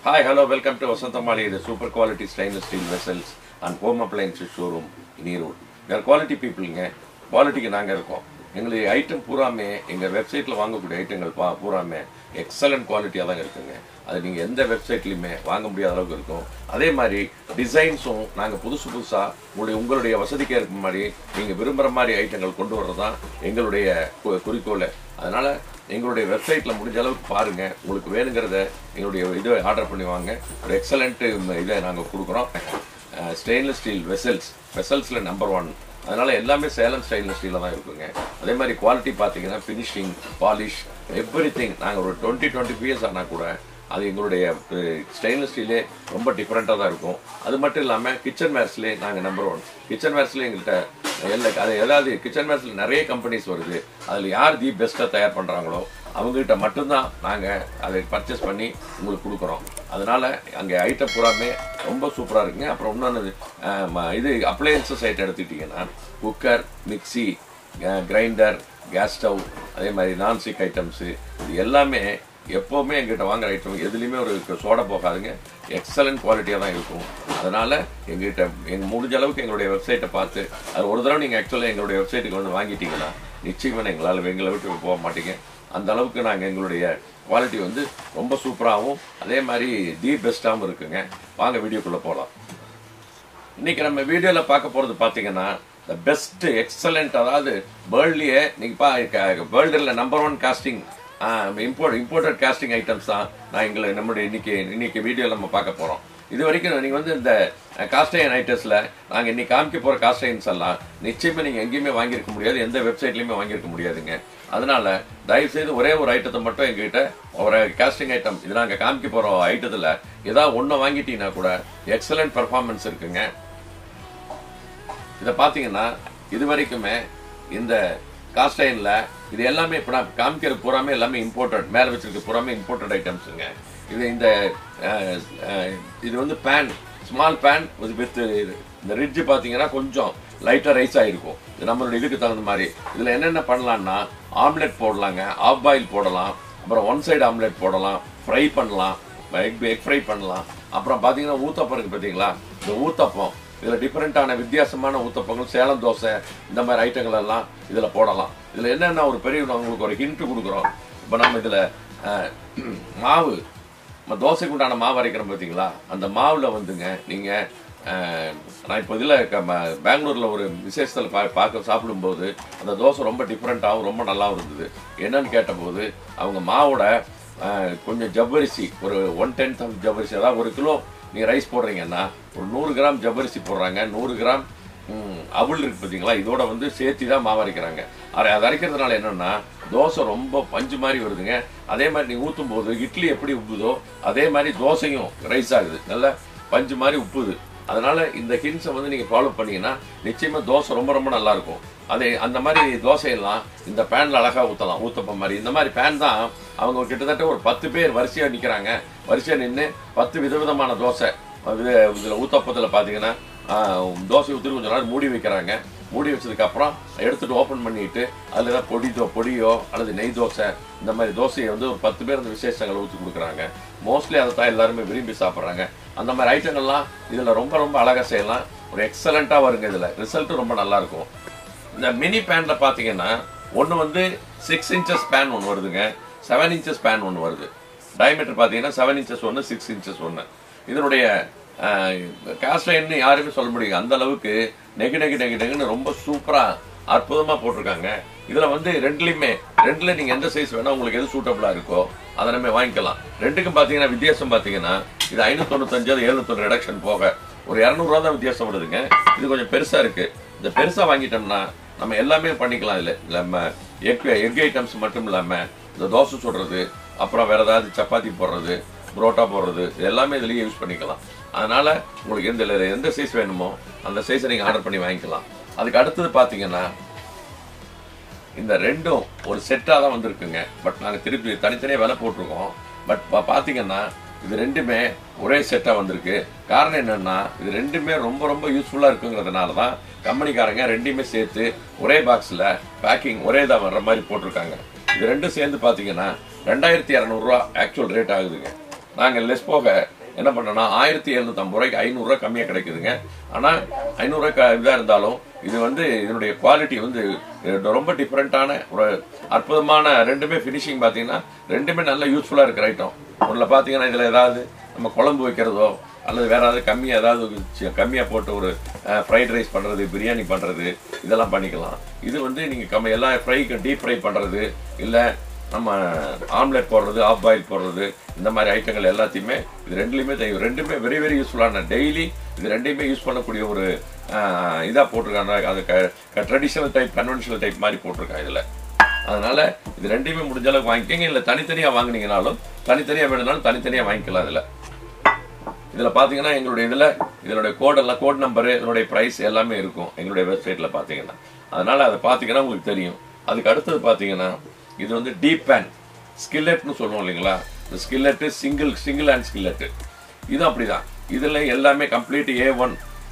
Hi, hello, welcome to Vasantamali, the super quality stainless steel vessels and home appliances showroom in Erode. We are quality peopleங்க குவாலிட்டிக்கு நாங்கள் இருக்கோம் எங்களுடைய item பூராமே எங்கள் வெப்சைட்டில் வாங்கக்கூடிய ஐட்டங்கள் பா பூராமே எக்ஸலண்ட் குவாலிட்டியாக தான் இருக்குங்க அது நீங்கள் எந்த வெப்சைட்லையுமே வாங்க முடியாத அளவுக்கு இருக்கும் அதே மாதிரி டிசைன்ஸும் நாங்கள் புதுசு புதுசாக உங்களுடைய உங்களுடைய வசதிக்கு ஏற்ற மாதிரி நீங்கள் விரும்புகிற மாதிரி ஐட்டங்கள் கொண்டு வர்றது தான் எங்களுடைய கு- குறிக்கோள் அதனால் எங்களுடைய வெப்சைட்டில் முடிஞ்ச அளவுக்கு பாருங்கள் உங்களுக்கு வேணுங்கிறத எங்களுடைய இதை ஆர்டர் பண்ணி வாங்க ஒரு எக்ஸலண்ட்டு இதை நாங்கள் கொடுக்குறோம் ஸ்டெயின்லெஸ் ஸ்டீல் வெசல்ஸ் வெசல்ஸில் நம்பர் ஒன் அதனால எல்லாமே சேலம் ஸ்டைலில் ஸ்டீலில் தான் இருக்குங்க அதே மாதிரி குவாலிட்டி பார்த்தீங்கன்னா ஃபினிஷிங் பாலிஷ் எவ்ரி திங் நாங்கள் ஒரு டுவெண்ட்டி டுவெண்ட்டி பிஎஸ் ஆனால் கூட அது எங்களுடைய ஸ்டெயின்லெஸ் ஸ்டீலே ரொம்ப டிஃப்ரெண்ட்டாக தான் இருக்கும் அது மட்டும் இல்லாமல் கிச்சன் வேர்ஸ்லேயே நாங்கள் நம்பர் ஒன் கிச்சன் வேர்ஸ்லேயே எங்கள்கிட்ட எல்லா அது ஏதாவது கிச்சன் வேர்ஸில் நிறைய கம்பெனிஸ் வருது அதில் யார் தி பெஸ்ட்டாக தயார் பண்ணுறாங்களோ அவங்ககிட்ட மட்டும்தான் நாங்கள் அதை பர்ச்சேஸ் பண்ணி உங்களுக்கு கொடுக்குறோம் அதனால் அங்கே ஐட்டம் பூராமே ரொம்ப சூப்பராக இருக்குங்க அப்புறம் இன்னொன்று அஹ், ம- இது அப்ளையன்சஸ் ஐட்டம் எடுத்துக்கிட்டிங்கன்னா cooker mixie grinder gas stove அதே மாதிரி நான்ஸ்டிக் ஐட்டம்ஸு இது எல்லாமே எப்போவுமே எங்கிட்ட வாங்குற ஐட்டம் எதுலேயுமே ஒரு சோடா போகாதுங்க எக்ஸலண்ட் குவாலிட்டியாக தான் இருக்கும் அதனால் எங்ககிட்ட எங்கள் முடிஞ்ச அளவுக்கு எங்களுடைய வெப்சைட்டை பார்த்து அது ஒரு தடவை நீங்கள் ஆக்சுவலாக எங்களுடைய வெப்சைட்டுக்கு வந்து வாங்கிட்டீங்கன்னா நிச்சயமாக எங்களால் எங்களை விட்டு போக மாட்டீங்க அந்த அளவுக்கு நாங்கள் எங்களுடைய குவாலிட்டி வந்து ரொம்ப சூப்பராகவும் அதே மாதிரி தி பெஸ்ட்டாகவும் இருக்குங்க வாங்க வீடியோக்குள்ளே போகலாம் இன்னைக்கு நம்ம வீடியோவில் பார்க்க போகிறது பார்த்தீங்கன்னா த பெஸ்ட் எக்ஸலண்ட் அதாவது வேர்ல்ட்லேயே நீங்கள் பா வேர்ல்டில் number one casting import imported casting items தான் நான் எங்களை நம்மளுடைய இன்னைக்கு இன்னைக்கு வீடியோவில் நம்ம பார்க்க போகிறோம் இது வரைக்கும் நீங்கள் வந்து இந்த காஸ்டைன் ஐட்டம்ஸில் நாங்கள் இன்னைக்கு காமிக்க போகிற காஸ்டைன்ஸ் எல்லாம் நிச்சயமாக நீங்கள் எங்கேயுமே வாங்கியிருக்க முடியாது எந்த வெப்சைட்லையுமே வாங்கியிருக்க முடியாதுங்க அதனால தயவு செய்து ஒரே ஒரு ஐட்டத்தை மட்டும் எங்ககிட்ட ஒரு காஸ்டிங் ஐட்டம் இது நாங்கள் காமிக்க போகிற ஐட்டத்தில் ஏதாவது ஒன்று வாங்கிட்டீங்கன்னா கூட எக்ஸலண்ட் பெர்ஃபார்மன்ஸ் இருக்குங்க இதை பார்த்தீங்கன்னா இது வரைக்குமே இந்த காஸ்டைனில் இது எல்லாமே இப்போ நான் காமிக்கிறது பூராமே எல்லாமே இம்போர்ட்டட் மேலே வச்சிருக்க பூராமே இம்போர்ட்டட் ஐட்டம்ஸுங்க இது இந்த அஹ், அஹ், இது வந்து பேன் ஸ்மால் பேன் வித் இந்த ரிட்ஜ் பார்த்தீங்கன்னா கொஞ்சம் லைட்டாக ரைஸ் ஆகிருக்கும் இது நம்மளோட இதுக்கு தகுந்த மாதிரி இதில் என்னென்ன பண்ணலாம்னா ஆம்லெட் போடலாங்க ஆஃப் பாயில் போடலாம் அப்புறம் ஒன் சைடு ஆம்லெட் போடலாம் ஃப்ரை பண்ணலாம் எக் எக் ஃப்ரை பண்ணலாம் அப்புறம் பார்த்தீங்கன்னா ஊத்தப்பம் இருக்கு பார்த்தீங்களா இந்த ஊத்தப்பம் இதில் டிஃப்ரெண்ட்டான வித்தியாசமான ஊத்தப்பங்கள் சேலம் தோசை இந்த மாதிரி ஐட்டங்கள் எல்லாம் இதில் போடலாம் இதில் என்னென்ன ஒரு பெரிய நான் உங்களுக்கு ஒரு ஹிண்ட் கொடுக்குறோம் இப்போ நம்ம இதில் மாவு நம்ம தோசைக்கு உண்டான மாவு அரைக்கிறோம் பார்த்தீங்களா அந்த மாவில் வந்துங்க நீங்கள் நான் இப்போ இதில் பெங்களூரில் ஒரு விசேஷத்தில் பா பார்க்க சாப்பிடும்போது அந்த தோசை ரொம்ப டிஃப்ரெண்ட்டாகவும் ரொம்ப நல்லாவும் இருந்தது என்னன்னு கேட்டபோது அவங்க மாவோட அஹ், கொஞ்சம் ஜவ்வரிசி ஒரு ஒன் டென்த் ஆஃப் ஜவ்வரிசி அதாவது ஒரு கிலோ நீங்கள் ரைஸ் போடுறீங்கன்னா ஒரு நூறு கிராம் ஜவ்வரிசி போடுறாங்க நூறு கிராம் ம், அவல் இருக்கு பார்த்தீங்களா இதோட வந்து சேர்த்து தான் மாவு அரைக்கிறாங்க அரை அதை அரைக்கிறதுனால என்னன்னா தோசை ரொம்ப பஞ்சு மாதிரி வருதுங்க அதே மாதிரி நீ ஊற்றும் போது இட்லி எப்படி உப்புதோ அதே மாதிரி தோசையும் ரைஸ் ஆகுது நல்ல பஞ்சு மாதிரி உப்புது அதனால இந்த ஹின்ஸை வந்து நீங்கள் ஃபாலோ பண்ணீங்கன்னா நிச்சயமா தோசை ரொம்ப ரொம்ப நல்லா இருக்கும் அதே அந்த மாதிரி தோசையெல்லாம் இந்த பேனில் அழகா ஊற்றலாம் ஊத்தப்பம் மாதிரி இந்த மாதிரி பேன் தான் அவங்க கிட்டத்தட்ட ஒரு பத்து பேர் வரிசையாக நிற்கிறாங்க வரிசையாக நின்று பத்து விதவிதமான தோசை இது இதில் ஊத்தப்பத்தில் பார்த்தீங்கன்னா ஆஹ், தோசை ஊற்றி கொஞ்ச நேரம் மூடி வைக்கிறாங்க மூடி வச்சதுக்கு அப்புறம் எடுத்துட்டு ஓப்பன் பண்ணிட்டு அதில் ஏதாவது பொடி தோ பொடியோ அல்லது நெய் தோசை இந்த மாதிரி தோசையை வந்து ஒரு பத்து பேர் அந்த விசேஷங்களை ஊற்றி கொடுக்குறாங்க மோஸ்ட்லி அதை தான் எல்லாருமே விரும்பி சாப்பிட்றாங்க அந்த மாதிரி ஐட்டங்கள்லாம் இதில் ரொம்ப ரொம்ப அழகாக செய்யலாம் ஒரு எக்ஸலண்ட்டாக வருங்க இதில் ரிசல்ட்டும் ரொம்ப நல்லா இருக்கும் இந்த மினி பேன்ல பார்த்தீங்கன்னா ஒன்று வந்து சிக்ஸ் இன்ச்சஸ் பேன் ஒன்று வருதுங்க செவன் இன்ச்சஸ் பேன் ஒன்று வருது டயமீட்டர் பார்த்தீங்கன்னா செவன் இன்ச்சஸ் ஒன்று சிக்ஸ் இன்ச்சஸ் ஒன்று இதனுடைய காஸ்ட்லைன்னு யாருமே சொல்ல முடியும் அந்த அளவுக்கு நெகு நெகு நெகு நெகுன்னு ரொம்ப சூப்பராக அற்புதமாக போட்டிருக்காங்க இதில் வந்து ரெண்டுலையுமே ரெண்டுல நீங்கள் எந்த சைஸ் வேணா உங்களுக்கு எது சூட்டபுளாக இருக்கோ அதை நம்ம வாங்கிக்கலாம் ரெண்டுக்கும் பார்த்தீங்கன்னா வித்தியாசம் பார்த்தீங்கன்னா இது ஐநூத்தொண்ணூத்தஞ்சு அது எழுநூத்தொன்று ரிடக்ஷன் போக ஒரு இரநூறுவா தான் வித்தியாசம் வருதுங்க இது கொஞ்சம் பெருசாக இருக்குது இந்த பெருசாக வாங்கிட்டோம்னா நம்ம எல்லாமே பண்ணிக்கலாம் இதில் நம்ம எக் எக் ஐட்டம்ஸ் மட்டும் இல்லாமல் இந்த தோசை சுடுறது அப்புறம் வேற ஏதாவது சப்பாத்தி போடுறது புரோட்டா போடுறது இது எல்லாமே இதுலேயே யூஸ் பண்ணிக்கலாம் அதனால உங்களுக்கு எந்த எந்த சைஸ் வேணுமோ அந்த சைஸை நீங்கள் ஆர்டர் பண்ணி வாங்கிக்கலாம் அதுக்கு அடுத்தது பார்த்தீங்கன்னா இந்த ரெண்டும் ஒரு செட்டாக தான் வந்திருக்குங்க பட் நாங்கள் திருப்பி தனித்தனியாக விலை போட்டிருக்கோம் பட் பார்த்தீங்கன்னா இது ரெண்டுமே ஒரே செட்டாக வந்திருக்கு காரணம் என்னன்னா இது ரெண்டுமே ரொம்ப ரொம்ப யூஸ்ஃபுல்லாக இருக்குங்கிறதுனால தான் கம்பெனிக்காரங்க ரெண்டையுமே சேர்த்து ஒரே பாக்ஸில் பேக்கிங் ஒரே தான் வர்ற மாதிரி போட்டிருக்காங்க இது ரெண்டும் சேர்ந்து பார்த்தீங்கன்னா ரெண்டாயிரத்தி இரநூறுவா ஆக்சுவல் ரேட் ஆகுதுங்க நாங்கள் லெஸ் போக என்ன பண்ணனா ஆயிரத்தி எழுநூத்தம்பது ரூபாய்க்கு ஐநூறுரூவா கம்மியாக கிடைக்குதுங்க ஆனால் ஐநூறுரூவா இதாக இருந்தாலும் இது வந்து இதனுடைய குவாலிட்டி வந்து அஹ், ரொம்ப டிஃப்ரெண்ட்டான ஒரு அற்புதமான ரெண்டுமே ஃபினிஷிங் பார்த்தீங்கன்னா ரெண்டுமே நல்ல யூஸ்ஃபுல்லாக இருக்கிற ஐட்டம் ஒன்றில் பார்த்தீங்கன்னா இதில் ஏதாவது நம்ம குழம்பு வைக்கிறதோ அல்லது வேற ஏதாவது கம்மியாக ஏதாவது சி- கம்மியா போட்டு ஒரு ஃப்ரைட் ரைஸ் பண்ணுறது பிரியாணி பண்ணுறது இதெல்லாம் பண்ணிக்கலாம் இது வந்து நீங்கள் கம்மி எல்லாம் ஃப்ரைக்கு டீப் ஃப்ரை பண்ணுறது இல்லை நம்ம ஆம்லெட் போடுறது ஆஃப் பாயில் போடுறது இந்த மாதிரி ஐட்டங்கள் எல்லாத்தையுமே இது ரெண்டுலையுமே தெ- ரெண்டுமே வெரி வெரி யூஸ்ஃபுல்லான டெய்லி இது ரெண்டையுமே யூஸ் பண்ணக்கூடிய ஒரு இதாக போட்டிருக்காங்க அது ட்ரெடிஷ்னல் டைப் கன்வென்ஷனல் டைப் மாதிரி போட்டிருக்காங்க இதில் அதனால இது ரெண்டையுமே முடிஞ்ச அளவுக்கு வாங்கிக்கோங்க இல்லை தனித்தனியாக வாங்குனீங்கனாலும் தனித்தனியாக வேணும்னாலும் தனித்தனியாக வாங்கிக்கலாம் இதில் இதில் பார்த்தீங்கன்னா எங்களுடைய இதில் இதனுடைய கோடெல்லாம் கோட் நம்பரு இதனுடைய ப்ரைஸ் எல்லாமே இருக்கும் எங்களுடைய வெப்சைட்டில் பார்த்தீங்கன்னா அதனால அதை பார்த்தீங்கன்னா உங்களுக்கு தெரியும் அதுக்கு அடுத்தது பார்த்தீங்கன்னா இது வந்து டீப் பேன் ஸ்கில்லெட்னு சொல்லுவோம் இல்லைங்களா இந்த skillet single single hand skillet இது அப்படிதான் இதில் எல்லாமே கம்ப்ளீட் ஏ ஒன்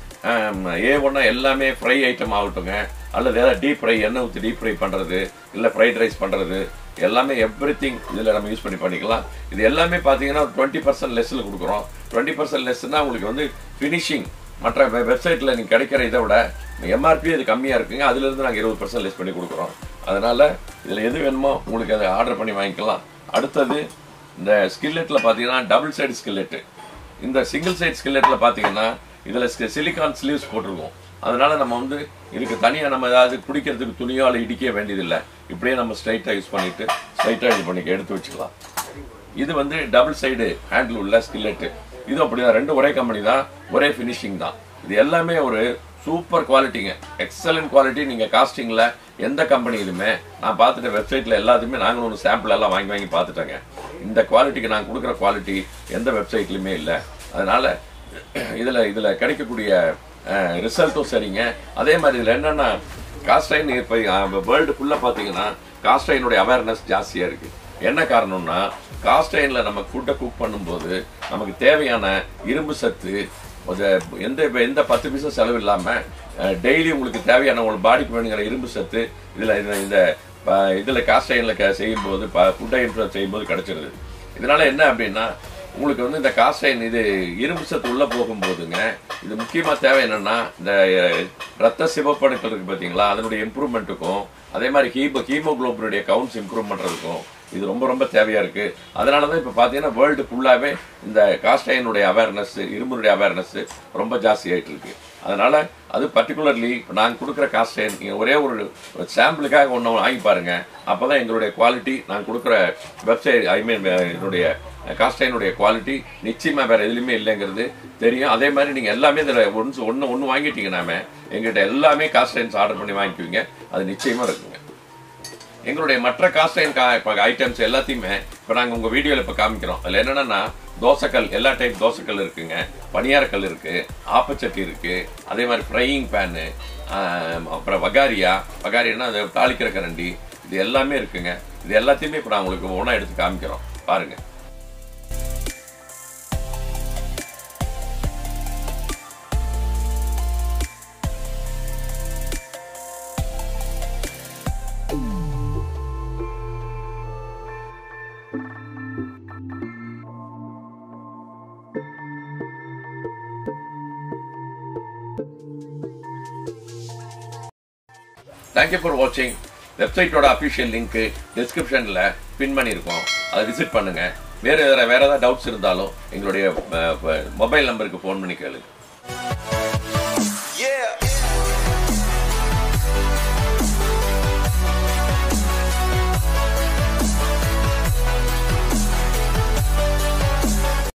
ஏ ஒன்னா எல்லாமே ஃப்ரை ஐட்டம் ஆகட்டுங்க அல்லது ஏதாவது டீப் ஃப்ரை எண்ணெய் ஊற்றி டீப் ஃப்ரை பண்ணுறது இல்லை ஃப்ரைட் ரைஸ் பண்ணுறது எல்லாமே எவ்ரி திங் இதில் நம்ம யூஸ் பண்ணி பண்ணிக்கலாம் இது எல்லாமே பார்த்தீங்கன்னா டுவெண்ட்டி பர்சன்ட் லெஸ்ஸில் கொடுக்குறோம் டுவெண்ட்டி பர்சன்ட் லெஸ்னா உங்களுக்கு வந்து ஃபினிஷிங் மற்ற வெப்சைட்டில் நீங்கள் கிடைக்கிற இதை விட எம்ஆர்பி அது கம்மியாக இருக்குங்க அதுலேருந்து நாங்கள் இருபது பர்சன்ட் லெஸ் பண்ணி கொடுக்குறோம் அதனால் இதில் எது வேணுமோ உங்களுக்கு அதை ஆர்டர் பண்ணி வாங்கிக்கலாம் அடுத்தது இந்த ஸ்கில்லெட்டில் பார்த்தீங்கன்னா டபுள் சைடு ஸ்கில்லெட்டு இந்த சிங்கிள் சைட் ஸ்கில்லெட்டில் பார்த்தீங்கன்னா இதில் சிலிகான் ஸ்லீவ்ஸ் போட்டிருக்கோம் அதனால நம்ம வந்து இதுக்கு தனியாக நம்ம ஏதாவது குடிக்கிறதுக்கு துணியோ அல்ல இடிக்க வேண்டியதில்லை இப்படியே நம்ம ஸ்ட்ரைட்டாக யூஸ் பண்ணிட்டு ஸ்ட்ரைட்டாக இது பண்ணிக்க எடுத்து வச்சுக்கலாம் இது வந்து டபுள் சைடு ஹேண்டில் உள்ள ஸ்கில்லெட்டு இது அப்படிதான் ரெண்டு ஒரே கம்பெனி தான் ஒரே ஃபினிஷிங் தான் இது எல்லாமே ஒரு சூப்பர் குவாலிட்டிங்க எக்ஸலன்ட் குவாலிட்டி நீங்கள் காஸ்டிங்கில் எந்த கம்பெனிலுமே நான் பார்த்துட்ட வெப்சைட்டில் எல்லாத்தையுமே நாங்களும் ஒரு சாம்பிள் எல்லாம் வாங்கி வாங்கி பார்த்துட்டேங்க இந்த குவாலிட்டிக்கு நான் கொடுக்குற குவாலிட்டி எந்த வெப்சைட்லையுமே இல்லை அதனால இதில் இதில் கிடைக்கக்கூடிய ரிசல்ட்டும் சரிங்க அதே மாதிரி இதில் என்னென்னா காஸ்டைன் இப்போ வேர்ல்டு ஃபுல்லாக பார்த்தீங்கன்னா காஸ்டைனுடைய அவேர்னஸ் ஜாஸ்தியாக இருக்குது என்ன காரணம்னா காஸ்டைனில் நம்ம ஃபுட்டை குக் பண்ணும்போது நமக்கு தேவையான இரும்பு சத்து ஒரு எந்த எந்த பத்து பைசா செலவு இல்லாமல் டெய்லி உங்களுக்கு தேவையான உங்களுக்கு பாடிக்கு வேணுங்கிற இரும்பு சத்து இதில் இந்த இதில் காஸ்டைனில் செய்யும்போது ஃபுட்டை இன்ஃப்ளூன்ஸ் செய்யும்போது கிடைச்சிருது இதனால என்ன அப்படின்னா உங்களுக்கு வந்து இந்த காஸ்டைன் இது இரும்பு சத்து உள்ள போகும்போதுங்க இது முக்கியமா தேவை என்னன்னா இந்த அஹ், ரத்த சிவப்பணுக்கள் இருக்கு பாத்தீங்களா அதனுடைய இம்ப்ரூவ்மெண்ட்டுக்கும் அதே மாதிரி ஹீமோ ஹீமோகுளோபினுடைய கவுண்ட்ஸ் இம்ப்ரூவ் பண்றதுக்கும் இது ரொம்ப ரொம்ப தேவையா இருக்கு அதனால தான் இப்போ பார்த்தீங்கன்னா வேர்ல்டு ஃபுல்லாவே இந்த காஸ்டைனுடைய அவேர்னஸ் இரும்புடைய அவேர்னஸ் ரொம்ப ஜாஸ்தி ஆயிட்டு இருக்கு அதனால அது பர்டிகுலர்லி நாங்கள் கொடுக்குற காஸ்டைன் நீங்கள் ஒரே ஒரு சாம்பிளுக்காக ஒன்று வாங்கி பாருங்க அப்பதான் எங்களுடைய குவாலிட்டி நான் கொடுக்குற வெப்சைட் ஐ மீன் என்னுடைய காஸ்டைனுடைய குவாலிட்டி நிச்சயமா வேற எதுலையுமே இல்லைங்கிறது தெரியும் அதே மாதிரி நீங்க எல்லாமே இதில் ஒன்று ஒன்று ஒன்று வாங்கிட்டீங்கன்னாமே எங்கிட்ட எல்லாமே காஸ்டைன்ஸ் ஆர்டர் பண்ணி வாங்கிக்குவீங்க அது நிச்சயமா இருக்குங்க எங்களுடைய மற்ற காஸ்டைன் ஐட்டம்ஸ் எல்லாத்தையுமே இப்போ நாங்கள் உங்கள் வீடியோவில் இப்போ காமிக்கிறோம் அதில் என்னென்னா தோசைக்கல் எல்லா டைப் தோசைக்கல் இருக்குங்க பணியாரக்கல் இருக்கு ஆப்பச்சட்டி இருக்கு அதே மாதிரி ஃப்ரையிங் பேனு அப்புறம் வகாரியா வகாரியானா அது தாளிக்கிற கரண்டி இது எல்லாமே இருக்குங்க இது எல்லாத்தையுமே இப்போ நான் உங்களுக்கு ஒன்றா எடுத்து காமிக்கிறோம் பாருங்க தேங்க்யூ ஃபார் வாட்சிங் வெப்சைட்டோட அஃபிஷியல் லிங்க் டிஸ்கிரிப்ஷனில் பின் பண்ணியிருக்கோம் அதை விசிட் பண்ணுங்க வேறு வேறு வேறு ஏதாவது டவுட்ஸ் இருந்தாலும் எங்களுடைய மொபைல் நம்பருக்கு ஃபோன் பண்ணி கேளுங்க